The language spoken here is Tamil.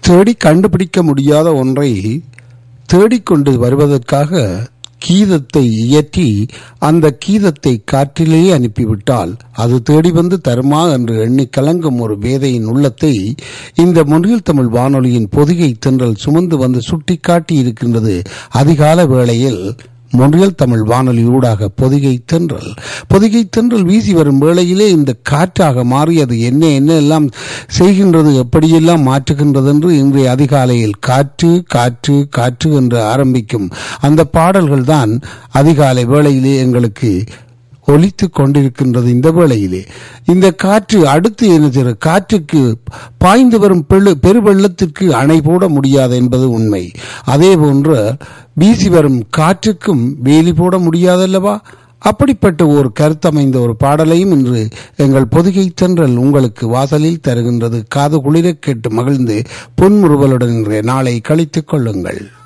தேடி கண்டுபிடிக்க முடியாத ஒன்றை தேடிக்கொண்டு வருவதற்காக கீதத்தை இயற்றி அந்த கீதத்தை காற்றிலேயே அனுப்பிவிட்டால் அது தேடி வந்து தருமா என்று எண்ணி கலங்கும் ஒரு வேதையின் உள்ளத்தை இந்த மொழியில் தமிழ் வானொலியின் பொதிகை தென்றல் சுமந்து வந்து சுட்டிக்காட்டி இருக்கின்றது அதிகால வேளையில் மொழியல் தமிழ் வானொலி ஊடாக பொதிகை தென்றல் பொதிகை தென்றல் வீசி வரும் வேளையிலே இந்த காற்றாக மாறி அது என்ன என்ன எல்லாம் செய்கின்றது எப்படியெல்லாம் மாற்றுகின்றது என்று இன்றைய அதிகாலையில் காற்று காற்று காற்று என்று ஆரம்பிக்கும் அந்த பாடல்கள் தான் அதிகாலை வேளையிலே எங்களுக்கு ஒலித்துக் கொண்டிருக்கின்றது இந்த வேளையிலே இந்த காற்று அடுத்து என்ன செய்கிறது காற்றுக்கு பாய்ந்து வரும் பெரு பெருவெள்ளத்திற்கு அணை போட முடியாது என்பது உண்மை அதே போன்று வீசி வரும் காற்றுக்கும் வேலி போட முடியாதல்லவா அப்படிப்பட்ட ஒரு கருத்தமைந்த ஒரு பாடலையும் இன்று எங்கள் பொதிகை தென்றல் உங்களுக்கு வாசலில் தருகின்றது காது குளிரக் கேட்டு மகிழ்ந்து பொன்முறுவலுடன் இன்றைய நாளை கழித்துக் கொள்ளுங்கள்